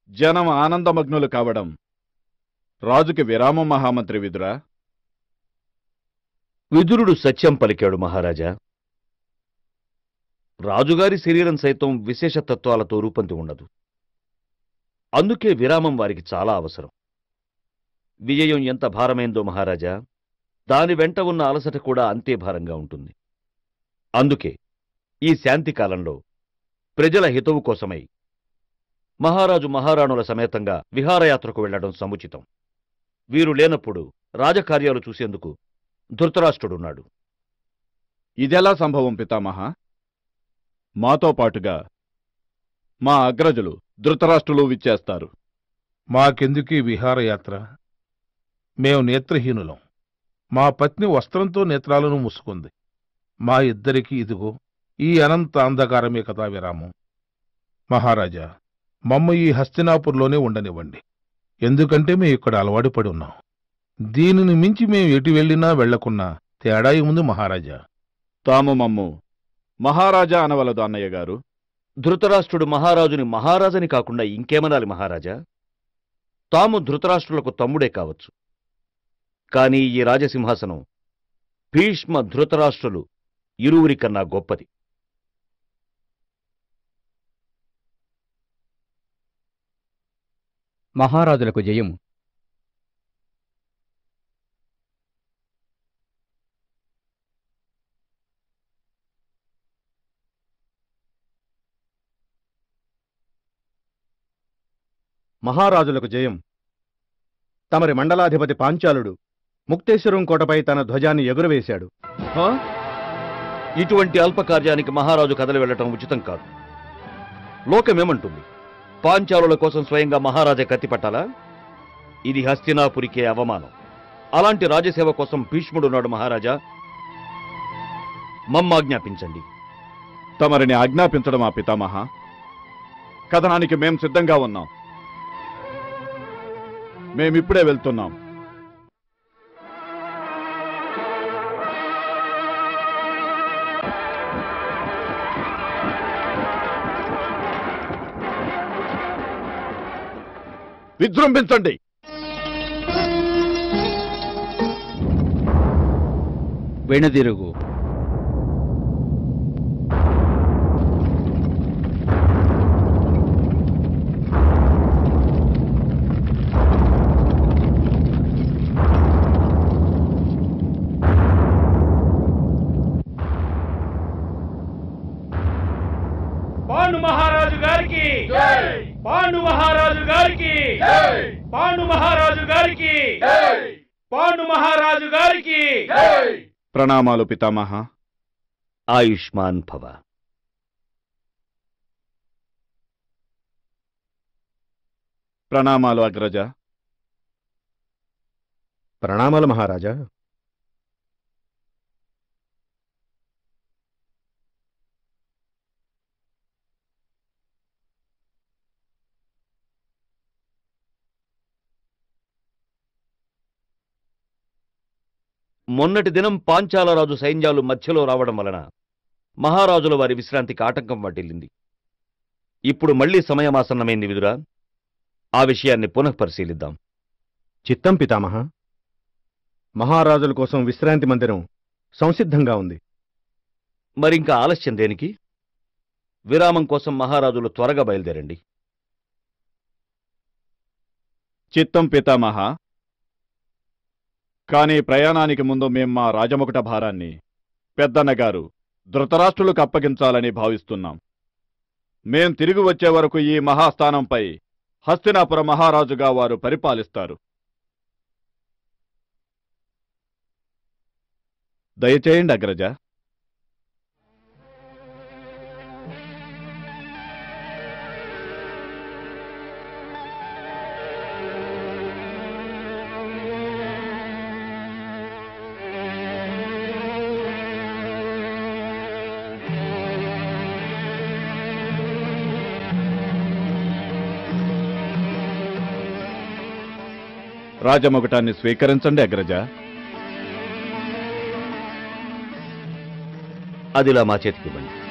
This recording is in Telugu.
జనం ఆనందమగ్నులు కావడం రాజుకి విరామం మహామంత్రి విదురా విదురుడు సత్యం పలికాడు మహారాజా రాజుగారి శరీరం సైతం విశేష తత్వాలతో రూపొంది ఉండదు అందుకే విరామం వారికి చాలా అవసరం విజయం ఎంత భారమైందో మహారాజా దాని వెంట ఉన్న అలసట కూడా అంతే భారంగా ఉంటుంది అందుకే ఈ శాంతి కాలంలో ప్రజల హితవు కోసమై మహారాజు మహారాణుల సమేతంగా విహారయాత్రకు వెళ్లడం సముచితం వీరు లేనప్పుడు రాజకార్యాలు చూసేందుకు ధృతరాష్ట్రుడున్నాడు ఇదెలా సంభవం పితామహ మాతో పాటుగా మా అగ్రజులు ధృతరాష్ట్రులు విచ్చేస్తారు మాకెందుకీ విహారయాత్ర మేము నేత్రహీనులం మా పత్ని వస్త్రంతో నేత్రాలను మూసుకుంది మా ఇద్దరికి ఇదిగో ఈ అనంత అంధకారమే కదా విరామం మహారాజా మమ్మ ఈ హస్తినాపూర్లోనే ఉండనివ్వండి ఎందుకంటే మేము ఇక్కడ అలవాటు పడి ఉన్నాం దీనిని మించి మేము ఎటు వెళ్ళినా వెళ్లకున్నా తేడా ఏముంది మహారాజా తాము మమ్ము మహారాజా అనవలదు అన్నయ్య గారు ధృతరాష్ట్రుడు మహారాజుని మహారాజని కాకుండా ఇంకేమనాలి మహారాజా తాము ధృతరాష్ట్రులకు తమ్ముడే కావచ్చు కాని ఈ రాజసింహాసనం భీష్మ ధృతరాష్ట్రులు ఇరువురికన్నా గొప్పది మహారాజులకు జయము మహారాజులకు జయం తమరి మండలాధిపతి పాంచాలుడు ముక్తేశ్వరం కోటపై తన ధ్వజాన్ని ఎగురవేశాడు హా? ఇటువంటి అల్పకార్యానికి మహారాజు కదలి వెళ్లటం ఉచితం కాదు లోకమేమంటుంది పాంచాలుల కోసం స్వయంగా మహారాజా కత్తిపట్టాలా ఇది హస్తినాపురికే అవమానం అలాంటి రాజసేవ కోసం భీష్ముడున్నాడు మహారాజా మమ్మాజ్ఞాపించండి తమరిని ఆజ్ఞాపించడం ఆ పితామహ కథనానికి మేం సిద్ధంగా ఉన్నాం మేమిప్పుడే వెళ్తున్నాం విజృంభించండి వెనుదిరుగు పాండు మహారాజు గారికి పాండు మహారాజు గారికి పాండు మహారాజు గారికి పాండు మహారాజు గారికి ప్రణామాలు పితామహ ఆయుష్మాన్ భవ ప్రణామాలు అగ్రజ ప్రణామాలు మహారాజా మొన్నటి దినం పాంచాలరాజు సైన్యాలు మధ్యలో రావడం వలన మహారాజుల వారి విశ్రాంతికి ఆటంకం వాటిల్లింది ఇప్పుడు మళ్లీ సమయమాసన్నమైంది విదురా ఆ విషయాన్ని పునః పరిశీలిద్దాం చిత్తం పితామహ మహారాజుల కోసం విశ్రాంతి మందిరం సంసిద్ధంగా ఉంది మరింకా ఆలస్యం దేనికి విరామం కోసం మహారాజులు త్వరగా బయలుదేరండి చిత్తం పితామహ కానీ ప్రయాణానికి ముందు మేం మా రాజముకుట భారాన్ని పెద్దన్నగారు ధృతరాష్ట్రులకు అప్పగించాలని భావిస్తున్నాం మేం తిరిగి వచ్చే వరకు ఈ మహాస్థానంపై హస్తినాపుర మహారాజుగా వారు పరిపాలిస్తారు దయచేయండి అగ్రజ రాజమొగటాన్ని స్వీకరించండి అగ్రజ అదిలా మా చేతికి ఇవ్వండి